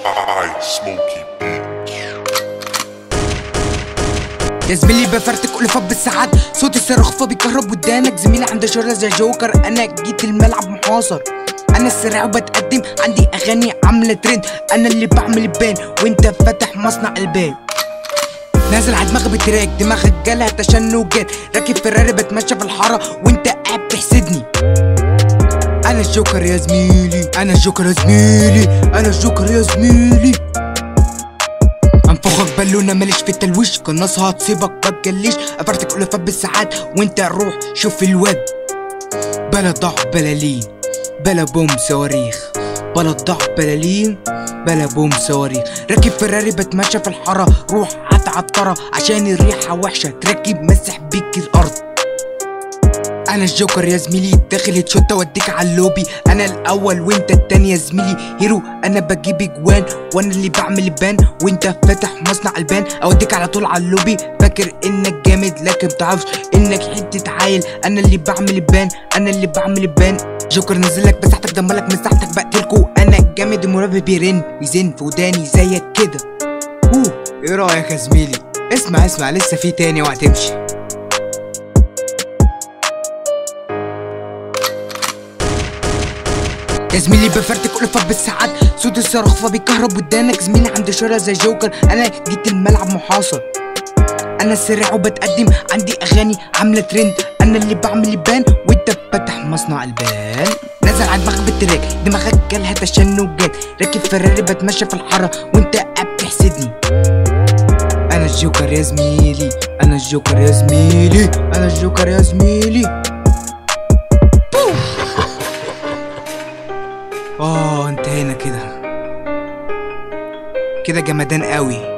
I Smokey يا زميلي بفرتك ألفات بالساعات صوت الصاروخ فبيكهرب ودانك زميلي عنده شهرة زي جوكر أنا جيت الملعب محاصر أنا السريع وبتقدم عندي أغاني عاملة ترند أنا اللي بعمل البان وأنت فاتح مصنع البان نازل على دماغي بتراك دماغك جالها تشنجات راكب فراري بتمشى في الحارة وأنت قاعد تحسدني أنا الجوكر يا زميلي أنا الجوكر يا زميلي أنا الجوكر يا زميلي انفخك بالونة ماليش في التلويش قناصها هتصيبك ما تجليش افرتك الافات بالساعات وانت روح شوف الواد بلا ضعف بلا لين بلا بوم صواريخ بلا ضعف بلا لين بلا بوم صواريخ راكب فراري بتمشى في الحارة روح هات عطرة عشان الريحة وحشة تركب مسح بيك الارض انا الجوكر يا زميلي داخل هتشوت اوديك على اللوبي انا الاول وانت التاني يا زميلي هيرو انا بجيب اجوان وانا اللي بعمل بان وانت فاتح مصنع البان اوديك على طول على اللوبي فاكر انك جامد لكن متعرفش انك حته عيل انا اللي بعمل بان انا اللي بعمل بان جوكر نزلك مساحتك دمرلك مساحتك بقتلكوا انا جامد المرابي بيرن بيزن في وداني زيك كده اوه ايه رايك يا زميلي اسمع اسمع لسه في تاني وهتمشي يا زميلي بفرتك ألفات بالساعات صوت الصاروخ فبيكهرب ودانك زميلي عندي شهرة زي جوكر أنا جيت الملعب محاصر أنا السريع وبتقدم عندي أغاني عاملة ترند أنا اللي بعمل البان وأنت فاتح مصنع البان نازل على دماغك بالتراك دماغك جالها تشنجات راكب فراري بتمشى في الحارة وأنت قاعد تحسدني أنا الجوكر يا زميلي أنا الجوكر يا زميلي أنا الجوكر يا زميلي اه انتهينا كده كده جمدان قوي